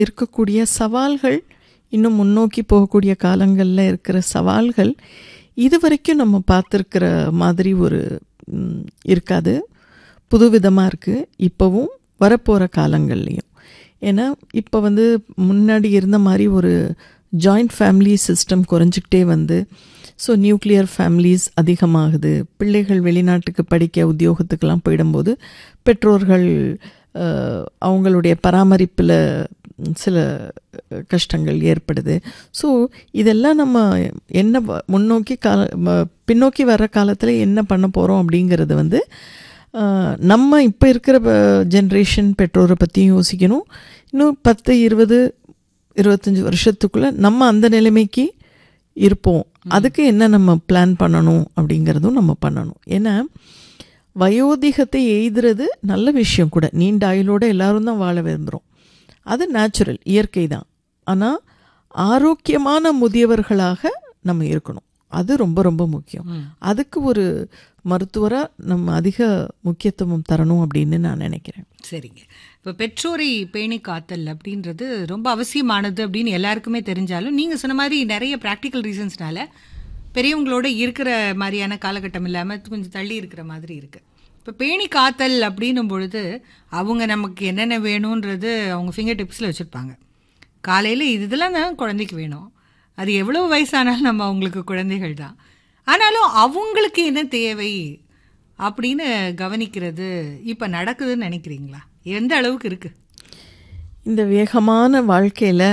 இருக்கக்கூடிய சவால்கள் இன்னும் முன்னோக்கி போகக்கூடிய காலங்களில் இருக்கிற சவால்கள் இது வரைக்கும் நம்ம பார்த்துருக்கிற மாதிரி ஒரு ம், இருக்காது புதுவிதமாக இருக்குது இப்போவும் வரப்போகிற காலங்கள்லேயும் ஏன்னா இப்போ வந்து முன்னாடி இருந்த மாதிரி ஒரு ஜாயிண்ட் ஃபேமிலி சிஸ்டம் குறைஞ்சிக்கிட்டே வந்து ஸோ நியூக்ளியர் ஃபேமிலிஸ் அதிகமாகுது பிள்ளைகள் வெளிநாட்டுக்கு படிக்க உத்தியோகத்துக்கெல்லாம் போயிடும்போது பெற்றோர்கள் அஹ், அவங்களுடைய பராமரிப்பில் சில அஹ், கஷ்டங்கள் ஏற்படுது ஸோ இதெல்லாம் நம்ம என்ன வ- முன்னோக்கி கால ம- பின்னோக்கி வர்ற காலத்தில் என்ன பண்ண போகிறோம் அப்படிங்கிறது வந்து ஆஹ், நம்ம இப்போ இருக்கிற ஜென்ரேஷன் பெற்றோரை பற்றியும் யோசிக்கணும் இன்னும் பத்து இருபது இருபத்தஞ்சி வருஷத்துக்குள்ளே நம்ம அந்த நிலைமைக்கு இருப்போம் அதுக்கு என்ன நம்ம பிளான் பண்ணணும் அப்படிங்கிறதும் நம்ம பண்ணணும் ஏன்னா வயோதிகத்தை எய்துறது நல்ல விஷயம் கூட நீண்ட ஆயுளோட எல்லாரும் தான் வாழ விரும்புகிறோம் அது நேச்சுரல் இயற்கை தான் ஆனால் ஆரோக்கியமான முதியவர்களாக நம்ம இருக்கணும் அது ரொம்ப ரொம்ப முக்கியம் அதுக்கு ஒரு மருத்துவராக நம்ம அதிக முக்கியத்துவம் தரணும் அப்படின்னு நான் நினைக்கிறேன் சரிங்க இப்போ பெற்றோரை பேணி காத்தல் அப்படின்றது ரொம்ப அவசியமானது அப்படின்னு எல்லாருக்குமே தெரிஞ்சாலும் நீங்க சொன்ன மாதிரி நிறைய ப்ராக்டிக்கல் ரீசன்ஸ்னால பெரியவங்களோட இருக்கிற மாதிரியான காலகட்டம் இல்லாம கொஞ்சம் தள்ளி இருக்கிற மாதிரி இருக்கு இப்போ பேணி காத்தல் அப்படின்னும் பொழுது அவங்க நமக்கு என்னென்ன வேணுன்றது அவங்க ஃபிங்கர் டிப்ஸில் வச்சுருப்பாங்க காலையில் இதெல்லாம் தான் குழந்தைக்கு வேணும் அது எவ்வளோ வயசானாலும் நம்ம அவங்களுக்கு குழந்தைகள் தான் ஆனாலும் அவங்களுக்கு என்ன தேவை அப்படின்னு கவனிக்கிறது இப்போ நடக்குதுன்னு நினைக்கிறீங்களா எந்த அளவுக்கு இருக்கு இந்த வேகமான வாழ்க்கையில்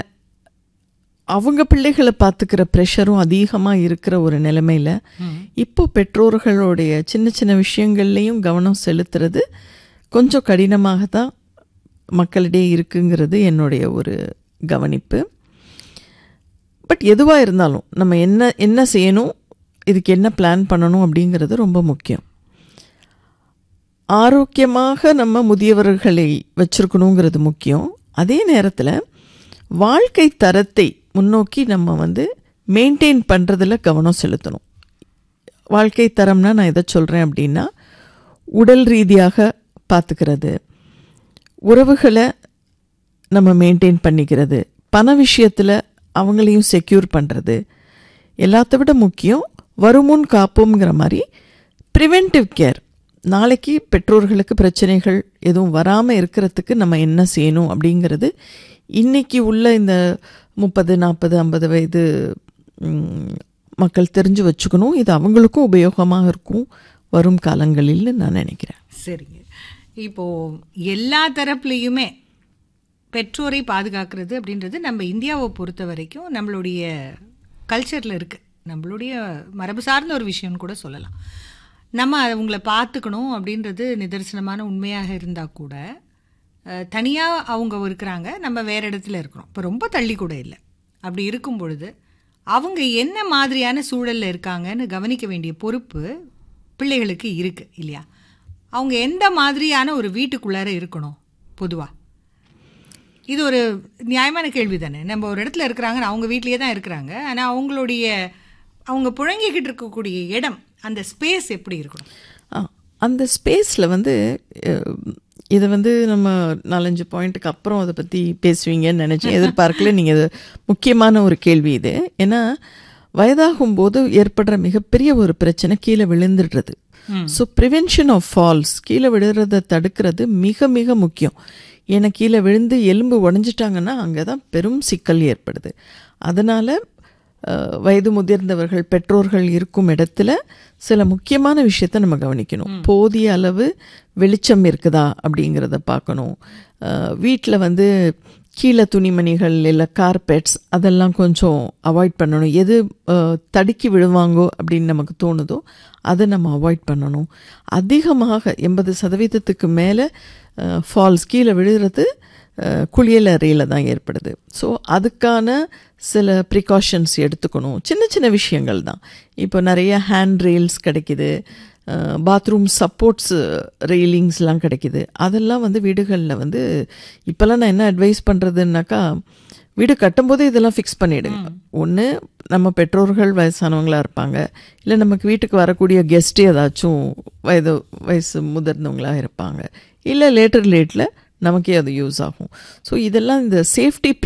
அவங்க பிள்ளைகளை பார்த்துக்கிற ப்ரெஷரும் அதிகமாக இருக்கிற ஒரு நிலைமையில் இப்போ பெற்றோர்களுடைய சின்ன சின்ன விஷயங்கள்லையும் கவனம் செலுத்துறது கொஞ்சம் கடினமாக தான் மக்களிடையே இருக்குங்கிறது என்னுடைய ஒரு கவனிப்பு பட் எதுவாக இருந்தாலும் நம்ம என்ன என்ன செய்யணும் இதுக்கு என்ன பிளான் பண்ணணும் அப்படிங்கிறது ரொம்ப முக்கியம் ஆரோக்கியமாக நம்ம முதியவர்களை வச்சிருக்கணுங்கிறது முக்கியம் அதே நேரத்தில் வாழ்க்கை தரத்தை முன்னோக்கி நம்ம வந்து மெயின்டைன் பண்ணுறதுல கவனம் செலுத்தணும் வாழ்க்கை தரம்னா நான் எதை சொல்கிறேன் அப்படின்னா உடல் ரீதியாக பார்த்துக்கிறது உறவுகளை நம்ம மெயின்டைன் பண்ணிக்கிறது பண விஷயத்தில் அவங்களையும் செக்யூர் பண்ணுறது எல்லாத்த விட முக்கியம் வருமுன் காப்போங்கிற மாதிரி ப்ரிவென்டிவ் கேர் நாளைக்கு பெற்றோர்களுக்கு பிரச்சனைகள் எதுவும் வராமல் இருக்கிறதுக்கு நம்ம என்ன செய்யணும் அப்படிங்கிறது இன்னைக்கு உள்ள இந்த முப்பது நாற்பது ஐம்பது வயது ம், மக்கள் தெரிஞ்சு வச்சுக்கணும் இது அவங்களுக்கும் உபயோகமாக இருக்கும் வரும் காலங்களில்னு நான் நினைக்கிறேன் சரிங்க இப்போ எல்லா தரப்புலையுமே பெற்றோரை பாதுகாக்கிறது அப்படின்றது நம்ம இந்தியாவை பொறுத்த வரைக்கும் நம்மளுடைய கல்ச்சரில் இருக்குது நம்மளுடைய மரபு சார்ந்த ஒரு விஷயம்னு கூட சொல்லலாம் நம்ம அவங்கள பார்த்துக்கணும் அப்படின்றது நிதர்சனமான உண்மையாக இருந்தால் கூட தனியாக அவங்க இருக்கிறாங்க நம்ம வேற இடத்துல இருக்கிறோம் இப்போ ரொம்ப தள்ளி கூட இல்லை அப்படி இருக்கும் பொழுது அவங்க என்ன மாதிரியான சூழலில் இருக்காங்கன்னு கவனிக்க வேண்டிய பொறுப்பு பிள்ளைகளுக்கு இருக்குது இல்லையா அவங்க எந்த மாதிரியான ஒரு வீட்டுக்குள்ளார இருக்கணும் பொதுவாக இது ஒரு நியாயமான கேள்வி தானே நம்ம ஒரு இடத்துல இருக்கிறாங்க அவங்க வீட்லேயே தான் இருக்கிறாங்க ஆனால் அவங்களுடைய அவங்க புழங்கிக்கிட்டு இருக்கக்கூடிய இடம் அந்த ஸ்பேஸ் எப்படி இருக்கணும் ஆ, அந்த ஸ்பேஸில் வந்து அஹ், இதை வந்து நம்ம நாலஞ்சு பாயிண்ட்டுக்கு அப்புறம் அதை பற்றி பேசுவீங்கன்னு நினச்சேன் எதிர்பார்க்கல நீங்கள் இது முக்கியமான ஒரு கேள்வி இது ஏன்னா வயதாகும் போது ஏற்படுற மிகப்பெரிய ஒரு பிரச்சனை கீழே விழுந்துடுறது ஸோ ப்ரிவென்ஷன் ஆஃப் ஃபால்ஸ் கீழே விழுறதை தடுக்கிறது மிக மிக முக்கியம் ஏன்னா கீழே விழுந்து எலும்பு உடஞ்சிட்டாங்கன்னா அங்கே தான் பெரும் சிக்கல் ஏற்படுது அதனால் அஹ், வயது முதிர்ந்தவர்கள் பெற்றோர்கள் இருக்கும் இடத்துல சில முக்கியமான விஷயத்த நம்ம கவனிக்கணும் போதிய அளவு வெளிச்சம் இருக்குதா அப்படிங்கிறத பார்க்கணும் வீட்டில் வந்து கீழே துணிமணிகள் இல்லை கார்பெட்ஸ் அதெல்லாம் கொஞ்சம் அவாய்ட் பண்ணணும் எது அஹ், தடுக்கி விழுவாங்கோ அப்படின்னு நமக்கு தோணுதோ அதை நம்ம அவாய்ட் பண்ணணும் அதிகமாக எண்பது சதவீதத்துக்கு மேலே ஃபால்ஸ் கீழே விழுறது அஹ், குளியல் அறையில் தான் ஏற்படுது ஸோ அதுக்கான சில ப்ரிகாஷன்ஸ் எடுத்துக்கணும் சின்ன சின்ன விஷயங்கள் தான் இப்போ நிறைய ஹேண்ட் ரெயில்ஸ் கிடைக்குது பாத்ரூம் சப்போர்ட்ஸ் ரெயிலிங்ஸ்லாம் கிடைக்குது அதெல்லாம் வந்து வீடுகளில் வந்து இப்போல்லாம் நான் என்ன அட்வைஸ் பண்ணுறதுன்னாக்கா வீடு கட்டும்போதே இதெல்லாம் ஃபிக்ஸ் பண்ணிவிடுங்க ஒன்று நம்ம பெற்றோர்கள் வயசானவங்களாக இருப்பாங்க இல்லை நமக்கு வீட்டுக்கு வரக்கூடிய கெஸ்ட்டு ஏதாச்சும் வயது வயசு முதிர்ந்தவங்களாக இருப்பாங்க இல்லை லேட்டர் லேட்டில் நமக்கே அது யூஸ் ஆகும் ஸோ இதெல்லாம் இந்த சேஃப்டி